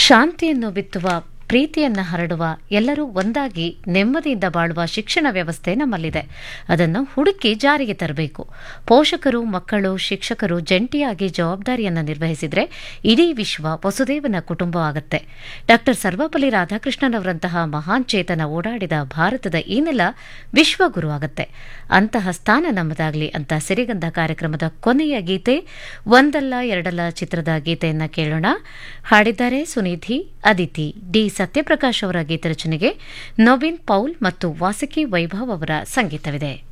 ಶಾಂತಿಯನ್ನು ಬಿತ್ತುವ ಪ್ರೀತಿಯನ್ನ ಹರಡುವ ಎಲ್ಲರೂ ಒಂದಾಗಿ ನೆಮ್ಮದಿಯಿಂದ ಬಾಳುವ ಶಿಕ್ಷಣ ವ್ಯವಸ್ಥೆ ನಮ್ಮಲ್ಲಿದೆ ಅದನ್ನು ಹುಡುಕಿ ಜಾರಿಗೆ ತರಬೇಕು ಪೋಷಕರು ಮಕ್ಕಳು ಶಿಕ್ಷಕರು ಜಂಟಿಯಾಗಿ ಜವಾಬ್ದಾರಿಯನ್ನು ನಿರ್ವಹಿಸಿದರೆ ಇಡೀ ವಿಶ್ವ ವಸುದೇವನ ಕುಟುಂಬವಾಗುತ್ತೆ ಡಾಕ್ಟರ್ ಸರ್ವಪಲ್ಲಿ ರಾಧಾಕೃಷ್ಣನವರಂತಹ ಮಹಾನ್ ಚೇತನ ಓಡಾಡಿದ ಭಾರತದ ಈ ನೆಲ ವಿಶ್ವಗುರು ಆಗತ್ತೆ ಅಂತಹ ಸ್ಥಾನ ನಮ್ಮದಾಗಲಿ ಅಂತ ಸಿರಿಗಂಧ ಕಾರ್ಯಕ್ರಮದ ಕೊನೆಯ ಗೀತೆ ಒಂದಲ್ಲ ಎರಡಲ್ಲ ಚಿತ್ರದ ಗೀತೆಯನ್ನ ಕೇಳೋಣ ಹಾಡಿದ್ದಾರೆ ಸುನಿಧಿ ಅದಿತಿ ಡಿ ಸತ್ಯಪ್ರಕಾಶ್ ಅವರ ಗೀತರಚನೆಗೆ ನವೀನ್ ಪೌಲ್ ಮತ್ತು ವಾಸಕಿ ವೈಭವ್ ಅವರ ಸಂಗೀತವಿದೆ